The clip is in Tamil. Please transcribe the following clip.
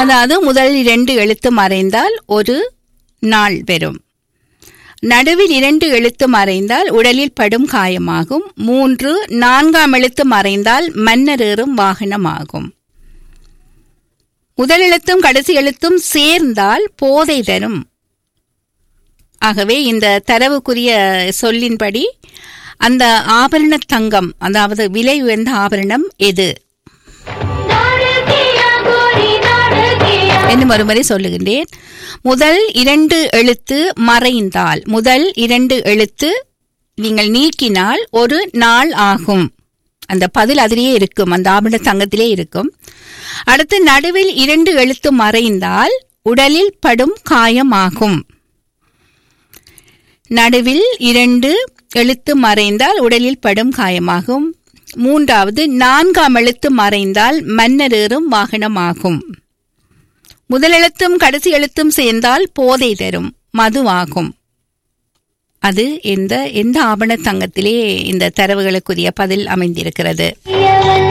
அதாவது முதல் இரண்டு எழுத்து மறைந்தால் ஒரு நாள் பெறும் நடுவில் இரண்டு எழுத்து மறைந்தால் உடலில் படும் காயமாகும் மூன்று நான்காம் எழுத்து மறைந்தால் மன்னர் ஏறும் வாகனமாகும் முதல் எழுத்தும் கடைசி எழுத்தும் சேர்ந்தால் போதை தரும் ஆகவே இந்த தரவுக்குரிய சொல்லின்படி அந்த ஆபரண தங்கம் அதாவது விலை உயர்ந்த ஆபரணம் எது இன்னும் ஒருமுறை சொல்லுகின்றேன் முதல் இரண்டு எழுத்து மறைந்தால் முதல் இரண்டு எழுத்து நீங்கள் நீக்கினால் ஒரு நாள் ஆகும் அந்த பதில் அதிலேயே இருக்கும் அந்த ஆபரண தங்கத்திலே இருக்கும் அடுத்து நடுவில் இரண்டு எழுத்து மறைந்தால் உடலில் படும் காயமாகும் நடுவில் இரண்டு எழுத்து மறைந்தால் உடலில் படும் காயமாகும் மூன்றாவது நான்காம் எழுத்து மறைந்தால் மன்னர் ஏறும் வாகனமாகும் முதல் எழுத்தும் கடைசி எழுத்தும் சேர்ந்தால் போதை தரும் மதுவாகும் அது எந்த எந்த ஆபண தங்கத்திலே இந்த தரவுகளுக்குரிய பதில் அமைந்திருக்கிறது